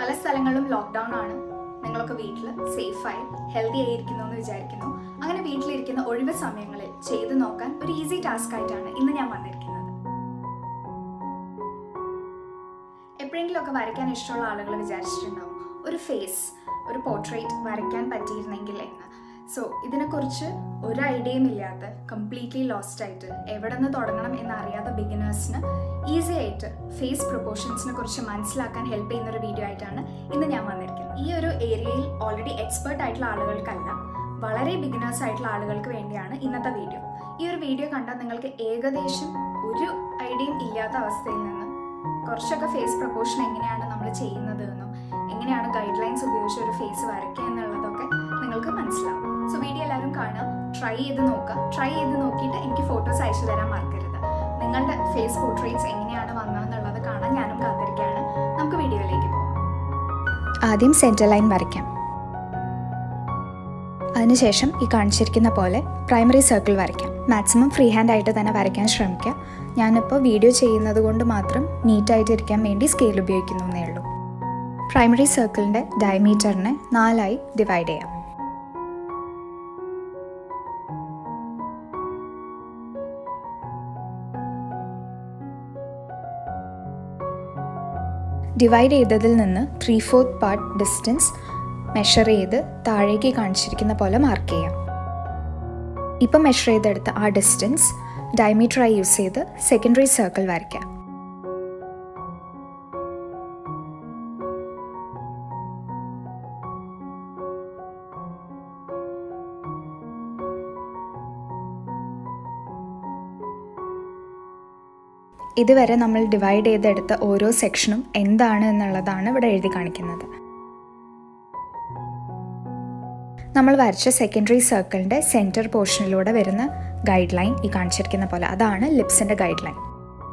പല സ്ഥലങ്ങളിലും ലോക്ക്ഡൗൺ ആണ് നിങ്ങളൊക്കെ വീട്ടിൽ സേഫായി ഹെൽത്തി ആയിരിക്കുന്നു എന്ന് വിചാരിക്കുന്നു അങ്ങനെ വീട്ടിലിരിക്കുന്ന ഒഴിവ് സമയങ്ങളിൽ ചെയ്തു നോക്കാൻ ഒരു ഈസി ടാസ്ക് ആയിട്ടാണ് ഇന്ന് ഞാൻ വന്നിരിക്കുന്നത് എപ്പോഴെങ്കിലുമൊക്കെ വരയ്ക്കാൻ ഇഷ്ടമുള്ള ആളുകൾ വിചാരിച്ചിട്ടുണ്ടാവും ഒരു ഫേസ് ഒരു പോർട്രേറ്റ് വരയ്ക്കാൻ പറ്റിയിരുന്നെങ്കിൽ എന്ന് സോ ഇതിനെക്കുറിച്ച് ഒരു ഐഡിയയും ഇല്ലാത്ത കംപ്ലീറ്റ്ലി ലോസ്റ്റ് ആയിട്ട് എവിടെ നിന്ന് തുടങ്ങണം എന്ന് അറിയാത്ത ബിഗിനേഴ്സിന് ഈസി ആയിട്ട് ഫേസ് പ്രൊപ്പോർഷൻസിനെ കുറിച്ച് മനസ്സിലാക്കാൻ ഹെൽപ്പ് ചെയ്യുന്ന ഒരു വീഡിയോ ആയിട്ടാണ് ഇന്ന് ഞാൻ വന്നിരിക്കുന്നത് ഈ ഒരു ഏരിയയിൽ ഓൾറെഡി എക്സ്പേർട്ട് ആയിട്ടുള്ള ആളുകൾക്കല്ല വളരെ ബിഗിനേഴ്സ് ആയിട്ടുള്ള ആളുകൾക്ക് വേണ്ടിയാണ് ഇന്നത്തെ വീഡിയോ ഈ ഒരു വീഡിയോ കണ്ടാൽ നിങ്ങൾക്ക് ഏകദേശം ഒരു ഐഡിയയും ഇല്ലാത്ത അവസ്ഥയിൽ നിന്നും കുറച്ചൊക്കെ ഫേസ് പ്രൊപ്പോർഷൻ എങ്ങനെയാണ് നമ്മൾ ചെയ്യുന്നത് എന്നും എങ്ങനെയാണ് ഗൈഡ് ലൈൻസ് ഉപയോഗിച്ച് ഒരു ഫേസ് വരയ്ക്കുക എന്നുള്ളതൊക്കെ നിങ്ങൾക്ക് മനസ്സിലാവും സോ വീഡിയോ എല്ലാവരും കാണുക ട്രൈ ചെയ്ത് നോക്കുക ട്രൈ ചെയ്ത് നോക്കിയിട്ട് എനിക്ക് ഫോട്ടോസ് അയച്ചു തരാൻ മറക്കരുത് നിങ്ങളുടെ ഫേസ് പോർട്രേറ്റ്സ് എങ്ങനെയാണ് വന്നതെന്നുള്ളത് കാണാൻ ഞാനും കാത്തിരിക്കുകയാണ് നമുക്ക് വീഡിയോയിലേക്ക് പോകാം ആദ്യം സെൻറ്റർ ലൈൻ വരയ്ക്കാം അതിനുശേഷം ഈ കാണിച്ചിരിക്കുന്ന പോലെ പ്രൈമറി സർക്കിൾ വരയ്ക്കാം മാക്സിമം ഫ്രീ ഹാൻഡ് ആയിട്ട് തന്നെ വരയ്ക്കാൻ ശ്രമിക്കുക ഞാനിപ്പോൾ വീഡിയോ ചെയ്യുന്നത് കൊണ്ട് മാത്രം നീറ്റായിട്ട് ഇരിക്കാൻ വേണ്ടി സ്കെയിൽ ഉപയോഗിക്കുന്നു എന്നേ ഉള്ളൂ പ്രൈമറി സർക്കിളിൻ്റെ ഡയമീറ്ററിനെ നാലായി ഡിവൈഡ് ചെയ്യാം ഡിവൈഡ് ചെയ്തതിൽ നിന്ന് three fourth part distance measure ചെയ്ത് താഴേക്ക് കാണിച്ചിരിക്കുന്ന പോലെ മാർക്ക് ചെയ്യാം ഇപ്പം മെഷർ ചെയ്തെടുത്ത ആ ഡിസ്റ്റൻസ് ഡയമീറ്ററായി യൂസ് ചെയ്ത് സെക്കൻഡറി സർക്കിൾ വരയ്ക്കാം ഇതുവരെ നമ്മൾ ഡിവൈഡ് ചെയ്തെടുത്ത ഓരോ സെക്ഷനും എന്താണ് എന്നുള്ളതാണ് ഇവിടെ എഴുതി കാണിക്കുന്നത് നമ്മൾ വരച്ച സെക്കൻഡറി സർക്കിളിൻ്റെ സെൻറ്റർ പോർഷനിലൂടെ വരുന്ന ഗൈഡ് ലൈൻ ഈ കാണിച്ചിരിക്കുന്ന പോലെ അതാണ് ലിപ്സിൻ്റെ ഗൈഡ് ലൈൻ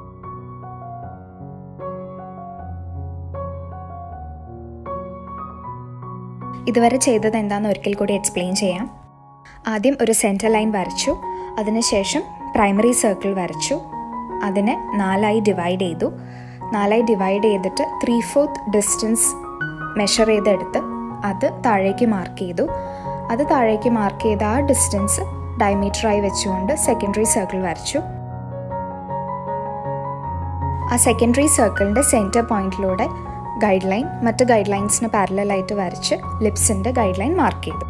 ഇതുവരെ ചെയ്തത് എന്താണെന്ന് ഒരിക്കൽ കൂടി എക്സ്പ്ലെയിൻ ചെയ്യാം ആദ്യം ഒരു സെൻറ്റർ ലൈൻ വരച്ചു അതിനുശേഷം പ്രൈമറി സർക്കിൾ വരച്ചു അതിനെ നാലായി ഡിവൈഡ് ചെയ്തു നാലായി ഡിവൈഡ് ചെയ്തിട്ട് ത്രീ ഫോർത്ത് ഡിസ്റ്റൻസ് മെഷർ ചെയ്തെടുത്ത് അത് താഴേക്ക് മാർക്ക് ചെയ്തു അത് താഴേക്ക് മാർക്ക് ചെയ്ത ആ ഡിസ്റ്റൻസ് ഡയമീറ്ററായി വെച്ചുകൊണ്ട് സെക്കൻഡറി സർക്കിൾ വരച്ചു ആ സെക്കൻഡറി സർക്കിളിൻ്റെ സെൻറ്റർ പോയിന്റിലൂടെ ഗൈഡ് ലൈൻ മറ്റ് ഗൈഡ് ലൈൻസിന് പാരലായിട്ട് വരച്ച് ലിപ്സിൻ്റെ ഗൈഡ് ലൈൻ മാർക്ക് ചെയ്തു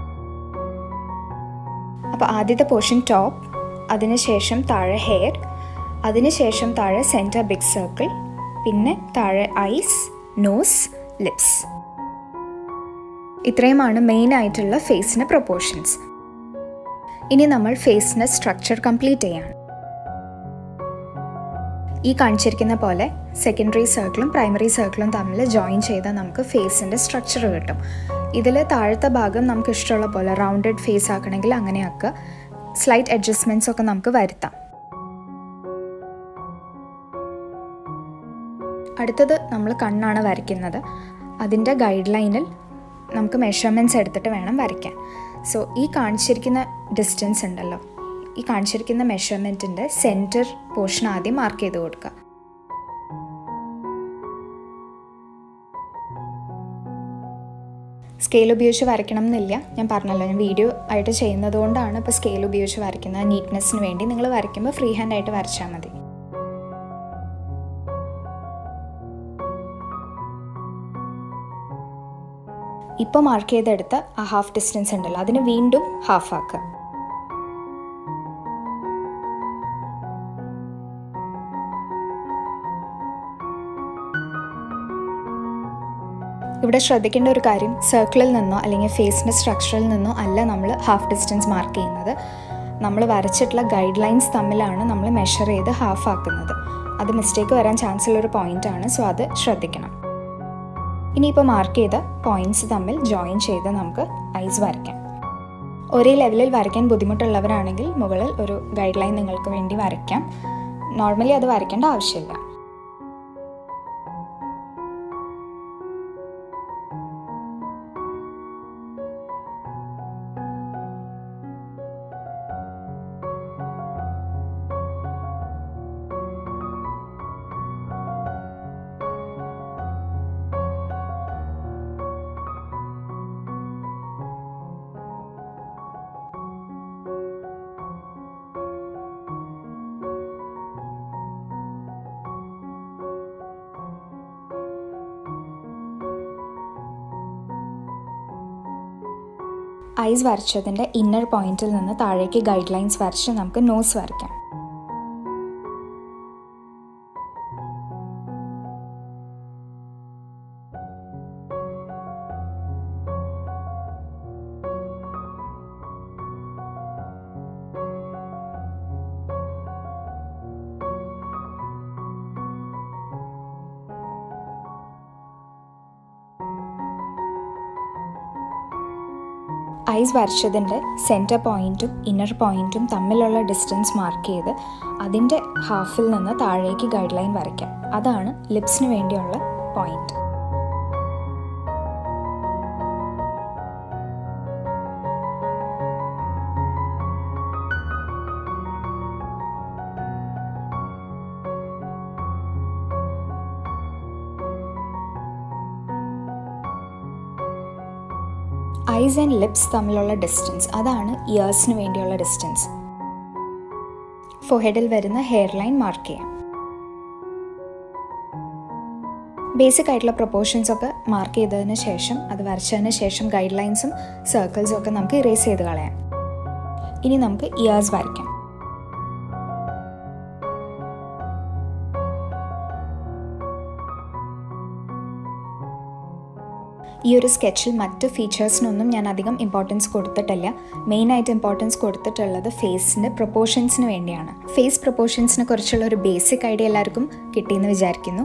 അപ്പോൾ ആദ്യത്തെ പോർഷൻ ടോപ്പ് അതിനുശേഷം താഴെ ഹെയർ അതിനുശേഷം താഴെ സെൻറ്റർ ബിഗ് സർക്കിൾ പിന്നെ താഴെ ഐസ് നോസ് ലിപ്സ് ഇത്രയുമാണ് മെയിൻ ആയിട്ടുള്ള ഫേസിന് പ്രൊപ്പോർഷൻസ് ഇനി നമ്മൾ ഫേസിന് സ്ട്രക്ചർ കംപ്ലീറ്റ് ചെയ്യാണ് ഈ കാണിച്ചിരിക്കുന്ന പോലെ സെക്കൻഡറി സർക്കിളും പ്രൈമറി സർക്കിളും തമ്മിൽ ജോയിൻ ചെയ്താൽ നമുക്ക് ഫേസിൻ്റെ സ്ട്രക്ചർ കിട്ടും ഇതിൽ താഴത്തെ ഭാഗം നമുക്ക് ഇഷ്ടമുള്ള പോലെ റൗണ്ടഡ് ഫേസ് ആക്കണമെങ്കിൽ അങ്ങനെ ആക്കുക സ്ലൈറ്റ് അഡ്ജസ്റ്റ്മെൻറ്റ്സ് ഒക്കെ നമുക്ക് വരുത്താം അടുത്തത് നമ്മൾ കണ്ണാണ് വരയ്ക്കുന്നത് അതിൻ്റെ ഗൈഡ് ലൈനിൽ നമുക്ക് മെഷർമെൻറ്റ്സ് എടുത്തിട്ട് വേണം വരയ്ക്കാൻ സോ ഈ കാണിച്ചിരിക്കുന്ന ഡിസ്റ്റൻസ് ഉണ്ടല്ലോ ഈ കാണിച്ചിരിക്കുന്ന മെഷർമെൻറ്റിൻ്റെ സെൻറ്റർ പോർഷൻ ആദ്യം മാർക്ക് ചെയ്ത് കൊടുക്കുക സ്കെയിൽ ഉപയോഗിച്ച് വരയ്ക്കണം എന്നില്ല ഞാൻ പറഞ്ഞല്ലോ ഞാൻ വീഡിയോ ആയിട്ട് ചെയ്യുന്നത് കൊണ്ടാണ് ഇപ്പോൾ സ്കെയിൽ ഉപയോഗിച്ച് വരയ്ക്കുന്നത് നീറ്റ്നെസ്സിന് വേണ്ടി നിങ്ങൾ വരയ്ക്കുമ്പോൾ ഫ്രീ ഹാൻഡ് ആയിട്ട് വരച്ചാൽ മതി ഇപ്പോൾ മാർക്ക് ചെയ്തെടുത്ത ആ ഹാഫ് ഡിസ്റ്റൻസ് ഉണ്ടല്ലോ അതിന് വീണ്ടും ഹാഫ് ആക്കുക ഇവിടെ ശ്രദ്ധിക്കേണ്ട ഒരു കാര്യം സർക്കിളിൽ നിന്നോ അല്ലെങ്കിൽ ഫേസിൻ്റെ സ്ട്രക്ചറിൽ നിന്നോ അല്ല നമ്മൾ ഹാഫ് ഡിസ്റ്റൻസ് മാർക്ക് ചെയ്യുന്നത് നമ്മൾ വരച്ചിട്ടുള്ള ഗൈഡ് ലൈൻസ് തമ്മിലാണ് നമ്മൾ മെഷർ ചെയ്ത് ഹാഫ് ആക്കുന്നത് അത് മിസ്റ്റേക്ക് വരാൻ ചാൻസ് ഉള്ളൊരു പോയിൻ്റാണ് സോ അത് ശ്രദ്ധിക്കണം ഇനിയിപ്പോൾ മാർക്ക് ചെയ്ത പോയിന്റ്സ് തമ്മിൽ ജോയിൻ ചെയ്ത് നമുക്ക് ഐസ് വരയ്ക്കാം ഒരേ ലെവലിൽ വരയ്ക്കാൻ ബുദ്ധിമുട്ടുള്ളവരാണെങ്കിൽ മുകളിൽ ഒരു ഗൈഡ് ലൈൻ നിങ്ങൾക്ക് വേണ്ടി വരയ്ക്കാം നോർമലി അത് വരയ്ക്കേണ്ട ആവശ്യമില്ല ഐസ് വരച്ചതിൻ്റെ ഇന്നർ പോയിന്റിൽ നിന്ന് താഴേക്ക് ഗൈഡ് ലൈൻസ് വരച്ച് നമുക്ക് നോസ് വരയ്ക്കാം ഐസ് വരച്ചതിൻ്റെ സെൻറ്റർ പോയിൻറ്റും ഇന്നർ പോയിൻറ്റും തമ്മിലുള്ള ഡിസ്റ്റൻസ് മാർക്ക് ചെയ്ത് അതിൻ്റെ ഹാഫിൽ നിന്ന് താഴേക്ക് ഗൈഡ് ലൈൻ വരയ്ക്കാം അതാണ് ലിപ്സിന് വേണ്ടിയുള്ള പോയിൻറ്റ് ഐസ് ആൻഡ് ലിപ്സ് തമ്മിലുള്ള ഡിസ്റ്റൻസ് അതാണ് ഇയേഴ്സിന് വേണ്ടിയുള്ള ഡിസ്റ്റൻസ് ഫോഹെഡിൽ വരുന്ന ഹെയർ ലൈൻ മാർക്ക് ചെയ്യാം ബേസിക് ആയിട്ടുള്ള പ്രൊപ്പോർഷൻസ് ഒക്കെ മാർക്ക് ചെയ്തതിന് ശേഷം അത് വരച്ചതിന് ശേഷം ഗൈഡ് ലൈൻസും സർക്കിൾസും ഒക്കെ നമുക്ക് ഇറേസ് ചെയ്ത് കളയാം ഇനി നമുക്ക് ഇയേഴ്സ് വരയ്ക്കാം ഈ ഒരു സ്കെച്ചിൽ മറ്റ് ഫീച്ചേഴ്സിനൊന്നും ഞാൻ അധികം ഇമ്പോർട്ടൻസ് കൊടുത്തിട്ടില്ല മെയിനായിട്ട് ഇമ്പോർട്ടൻസ് കൊടുത്തിട്ടുള്ളത് ഫേസിൻ്റെ പ്രൊപ്പോർഷൻസിന് വേണ്ടിയാണ് ഫേസ് പ്രൊപ്പോർഷൻസിനെ കുറിച്ചുള്ള ഒരു ബേസിക് ഐഡിയ എല്ലാവർക്കും കിട്ടിയെന്ന് വിചാരിക്കുന്നു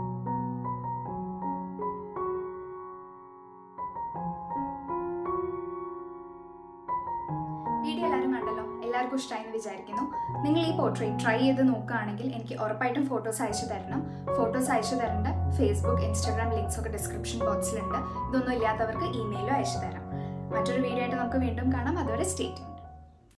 വീഡിയോ എല്ലാവരും കണ്ടല്ലോ എല്ലാവർക്കും ഇഷ്ടമായി എന്ന് വിചാരിക്കുന്നു നിങ്ങൾ ഈ പോർട്രേറ്റ് ട്രൈ ചെയ്ത് നോക്കുകയാണെങ്കിൽ എനിക്ക് ഉറപ്പായിട്ടും ഫോട്ടോസ് അയച്ചു തരണം ഫോട്ടോസ് അയച്ചു തരേണ്ട ഫേസ്ബുക്ക് ഇൻസ്റ്റാഗ്രാം ലിങ്ക്സ് ഒക്കെ ഡിസ്ക്രിപ്ഷൻ ബോക്സിലുണ്ട് ഇതൊന്നും ഇല്ലാത്തവർക്ക് ഇമെയിലും അയച്ചു തരാം മറ്റൊരു വീഡിയോ ആയിട്ട് നമുക്ക് വീണ്ടും കാണാം അതുവരെ സ്റ്റേറ്റ്